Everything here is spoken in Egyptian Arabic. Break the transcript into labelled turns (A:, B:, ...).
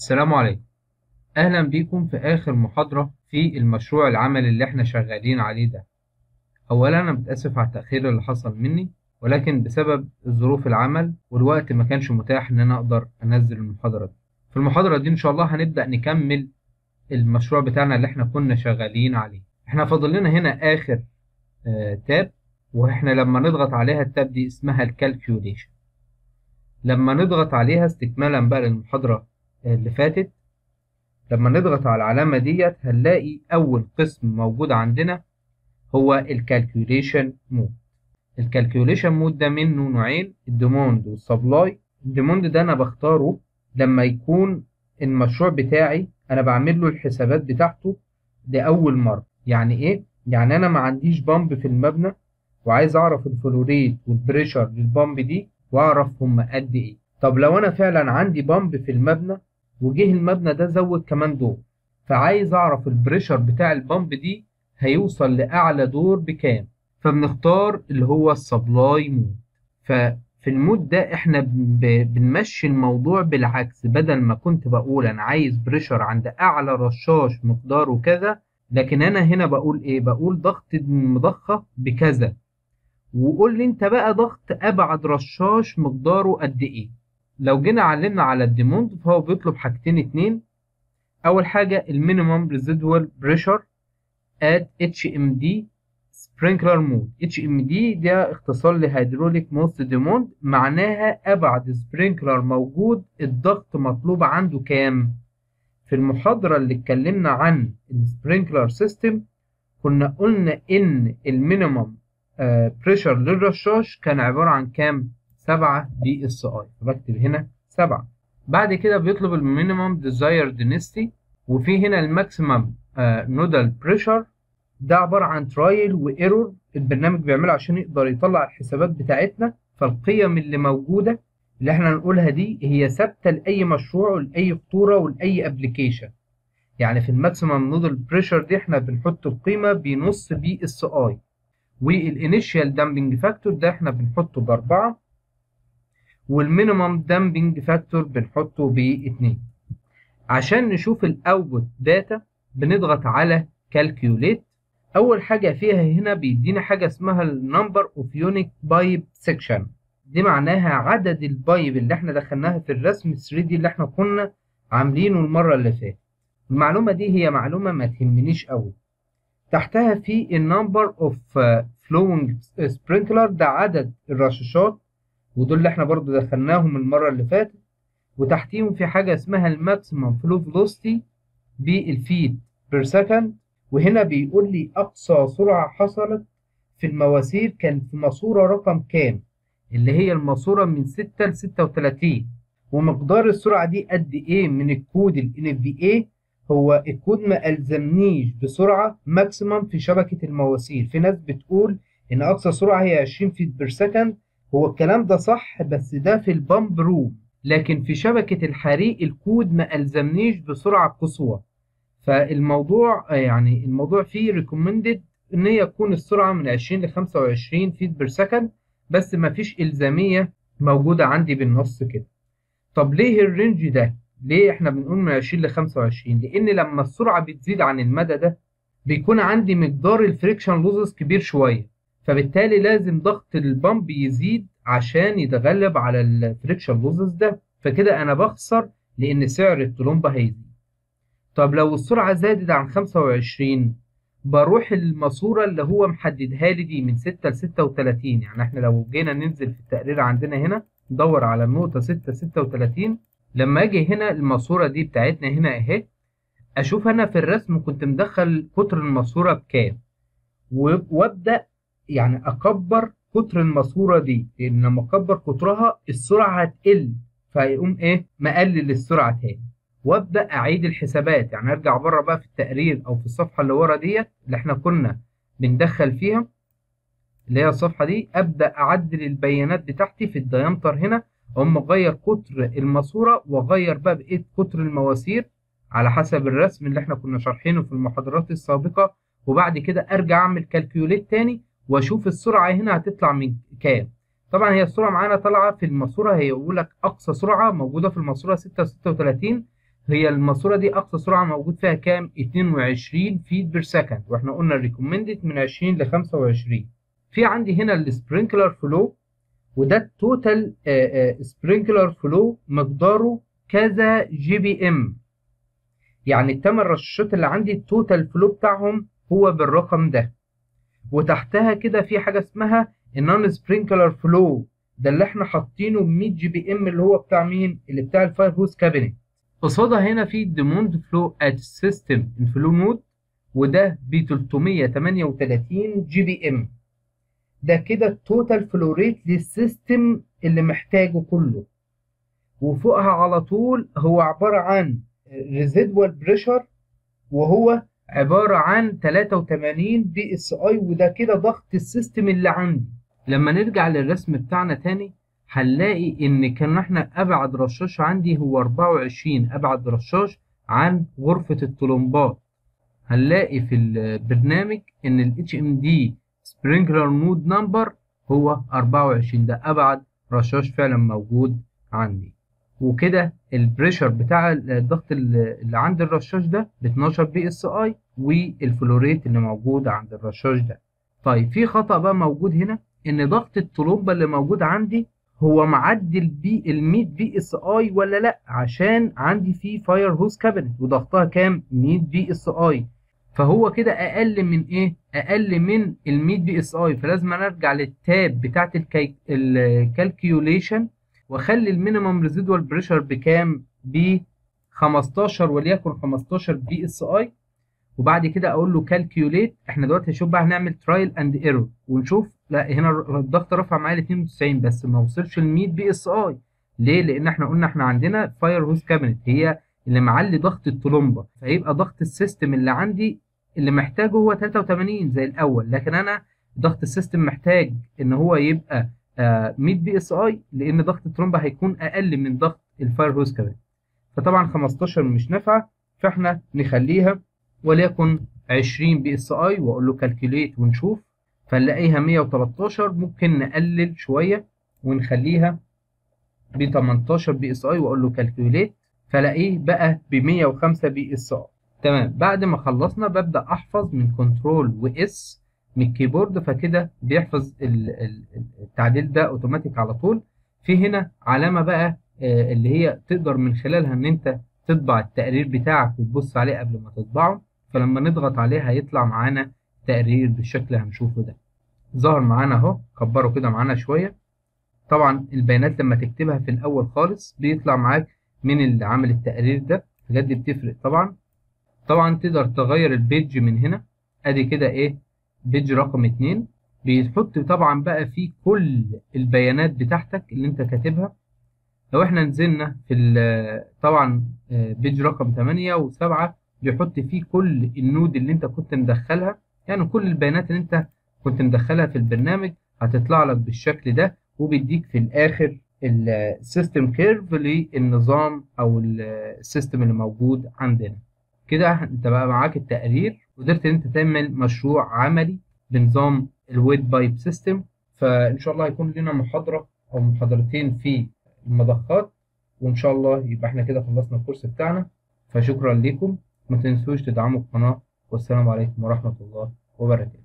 A: السلام عليكم أهلا بيكم في آخر محاضرة في المشروع العملي اللي احنا شغالين عليه ده أولا أنا متأسف على التأخير اللي حصل مني ولكن بسبب ظروف العمل والوقت ما كانش متاح إن أنا أقدر أنزل المحاضرة دي في المحاضرة دي إن شاء الله هنبدأ نكمل المشروع بتاعنا اللي احنا كنا شغالين عليه احنا فاضل لنا هنا آخر آه تاب واحنا لما نضغط عليها التاب دي اسمها الكالكيوليشن لما نضغط عليها استكمالا بقى للمحاضرة اللي فاتت لما نضغط على العلامة ديت هنلاقي أول قسم موجود عندنا هو الكالكيوليشن مود الكالكيوليشن مود ده منه نوعين الديموند والسبلاي الديموند ده أنا بختاره لما يكون المشروع بتاعي أنا بعمل له الحسابات بتاعته لأول مرة يعني إيه؟ يعني أنا ما عنديش بامب في المبنى وعايز أعرف الفلوريت والبريشر للبامب دي وأعرف هم قد إيه طب لو أنا فعلا عندي بامب في المبنى وجه المبنى ده زود كمان دور فعايز اعرف البريشر بتاع البامب دي هيوصل لاعلى دور بكام فبنختار اللي هو السبلاي مود ففي المود ده احنا بنمشي الموضوع بالعكس بدل ما كنت بقول انا عايز بريشر عند اعلى رشاش مقداره كذا لكن انا هنا بقول ايه بقول ضغط المضخة بكذا وقول لي انت بقى ضغط ابعد رشاش مقداره قد ايه لو جينا علمنا على الديموند فهو بيطلب حاجتين اتنين اول حاجه المينيمم ريزيدوال بريشر ات اتش ام دي سبرينكلر مود اتش ام دي ده اختصار لهيدروليك موست ديموند معناها ابعد سبرينكلر موجود الضغط مطلوب عنده كام في المحاضره اللي اتكلمنا عن السبرينكلر سيستم كنا قلنا ان المينيمم بريشر للرشاش كان عباره عن كام 7 بي اس اي فبكتب هنا 7 بعد كده بيطلب المينيمم ديزاير دينستي وفي هنا الماكسيمم نودال بريشر ده عباره عن ترايل وايرور البرنامج بيعمله عشان يقدر يطلع الحسابات بتاعتنا فالقيم اللي موجوده اللي احنا هنقولها دي هي ثابته لاي مشروع ولاي خطوره ولاي ابلكيشن يعني في الماكسيمم نودال بريشر دي احنا بنحط القيمه بنص بي اس اي والانيشال دامبنج فاكتور ده احنا بنحطه باربعه والمينيمم دامبنج فاكتور بنحطه ب 2 عشان نشوف الاوتبوت داتا بنضغط على كالكيوليت اول حاجه فيها هنا بيدينا حاجه اسمها النمبر اوف يونيك بايب سيكشن دي معناها عدد البايب اللي احنا دخلناها في الرسم 3 دي اللي احنا كنا عاملينه المره اللي فاتت المعلومه دي هي معلومه ما تهمنيش قوي تحتها في النمبر اوف فلوينج سبرينكلر ده عدد الرشاشات ودول اللي احنا برضو دخلناهم المرة اللي فاتت وتحتيهم في حاجة اسمها الماكسيمم فلو فيلوسيتي بالفيت بير سكند وهنا بيقول لي أقصى سرعة حصلت في المواسير كان في ماسورة رقم كام اللي هي الماسورة من 6 ل 36 ومقدار السرعة دي قد إيه من الكود ال NVA هو الكود ما ألزمنيش بسرعة ماكسيمم في شبكة المواسير في ناس بتقول إن أقصى سرعة هي 20 فيت بير سكند هو الكلام ده صح بس ده في البامب روم لكن في شبكة الحريق الكود ما ألزمنيش بسرعة قصوى فالموضوع يعني الموضوع فيه ريكومندد إن يكون السرعة من 20 ل 25 فيت بير سكند بس ما فيش إلزامية موجودة عندي بالنص كده طب ليه الرينج ده؟ ليه احنا بنقول من 20 ل 25 لأن لما السرعة بتزيد عن المدى ده بيكون عندي مقدار الفريكشن لوزز كبير شوية فبالتالي لازم ضغط البامب يزيد عشان يتغلب على الفريكشن لوزز ده فكده انا بخسر لان سعر الطلمبة هيزيد طب لو السرعة زادت عن 25 بروح الماسورة اللي هو محددها لي دي من 6 ل 36 يعني احنا لو جينا ننزل في التقرير عندنا هنا ندور على النقطة 6 36 لما اجي هنا الماسورة دي بتاعتنا هنا اهي اشوف انا في الرسم كنت مدخل قطر الماسورة بكام وابدأ يعني اكبر قطر الماسوره دي لان لما اكبر قطرها السرعه هتقل فيقوم ايه مقلل السرعه تاني وابدا اعيد الحسابات يعني ارجع بره بقى في التقرير او في الصفحه اللي ورا ديت اللي احنا كنا بندخل فيها اللي هي الصفحه دي ابدا اعدل البيانات بتاعتي في الديامتر هنا اقوم اغير قطر الماسوره واغير بقى بقيه قطر المواسير على حسب الرسم اللي احنا كنا شارحينه في المحاضرات السابقه وبعد كده ارجع اعمل كالكيوليت تاني واشوف السرعه هنا هتطلع من كام طبعا هي السرعه معانا طالعه في الماسوره هي يقول لك اقصى سرعه موجوده في الماسوره 6 36 هي الماسوره دي اقصى سرعه موجود فيها كام 22 فيت بير سكند واحنا قلنا الريكومندد من 20 ل 25 في عندي هنا السبرينكلر فلو وده التوتال سبرينكلر فلو مقداره كذا جي بي ام يعني الثمان رشاشات اللي عندي التوتال فلو بتاعهم هو بالرقم ده وتحتها كده في حاجه اسمها النون سبرينكلر فلو ده اللي احنا حاطينه ب 100 جي بي ام اللي هو بتاع مين اللي بتاع الفاير هوس كابينت قصادها هنا في ديموند فلو ات سيستم انفلو نود وده ب 338 جي بي ام ده كده التوتال فلو ريت للسيستم اللي محتاجه كله وفوقها على طول هو عبارة عن ريزيدوال بريشر وهو عبارة عن 83 بي اس اي وده كده ضغط السيستم اللي عندي لما نرجع للرسم بتاعنا تاني هنلاقي ان كان احنا ابعد رشاش عندي هو 24 ابعد رشاش عن غرفة الطلمبات هنلاقي في البرنامج ان ال HMD سبرينكلر نود نمبر هو 24 ده ابعد رشاش فعلا موجود عندي وكده البريشر بتاع الضغط اللي عند الرشاش ده ب 12 بي اس اي والفلوريت اللي موجود عند الرشاش ده طيب في خطأ بقى موجود هنا ان ضغط الطلمبة اللي موجود عندي هو معدي البي ال 100 بي اس اي ولا لا عشان عندي في فاير هوس كابينت وضغطها كام 100 بي اس اي فهو كده اقل من ايه اقل من ال 100 بي اس اي فلازم ارجع للتاب بتاعت الكالكيوليشن واخلي المينيمم ريزيدوال بريشر بكام ب 15 وليكن 15 بي اس اي وبعد كده اقول له كالكيوليت احنا دلوقتي هنشوف بقى هنعمل ترايل اند ايرور ونشوف لا هنا الضغط رفع معايا ل 92 بس ما وصلش ل 100 بي اس اي ليه لان احنا قلنا احنا عندنا فاير هوس كابينت هي اللي معلي ضغط الطلمبه فيبقى ضغط السيستم اللي عندي اللي محتاجه هو 83 زي الاول لكن انا ضغط السيستم محتاج ان هو يبقى آه 100 بي اس اي لان ضغط الترومبه هيكون اقل من ضغط الفاير هوس كابينت فطبعا 15 مش نافعه فاحنا نخليها وليكن 20 بي اس اي واقول له كالكوليت ونشوف فنلاقيها 113 ممكن نقلل شويه ونخليها ب 18 بي اس اي واقول له كالكوليت فلاقيه بقى ب 105 بي اس اي تمام بعد ما خلصنا ببدا احفظ من كنترول واس من الكيبورد فكده بيحفظ التعديل ده اوتوماتيك على طول في هنا علامه بقى اللي هي تقدر من خلالها ان انت تطبع التقرير بتاعك وتبص عليه قبل ما تطبعه فلما نضغط عليه هيطلع معانا تقرير بالشكل اللي هنشوفه ده ظهر معانا اهو كبره كده معانا شويه طبعا البيانات لما تكتبها في الاول خالص بيطلع معاك من اللي عامل التقرير ده الحاجات دي بتفرق طبعا طبعا تقدر تغير البيج من هنا ادي كده ايه بيج رقم اتنين بيحط طبعا بقى فيه كل البيانات بتاعتك اللي انت كاتبها لو احنا نزلنا في طبعا بيج رقم 8 و7 بيحط فيه كل النود اللي انت كنت مدخلها يعني كل البيانات اللي انت كنت مدخلها في البرنامج هتطلع لك بالشكل ده وبيديك في الاخر السيستم كيرف للنظام او السيستم اللي موجود عندنا كده انت بقى معاك التقرير قدرت ان انت تعمل مشروع عملي بنظام الويت بايب سيستم فان شاء الله هيكون لنا محاضره او محاضرتين في المضخات وان شاء الله يبقى احنا كده خلصنا الكورس بتاعنا فشكرا لكم ما تنسوش تدعموا القناه والسلام عليكم ورحمه الله وبركاته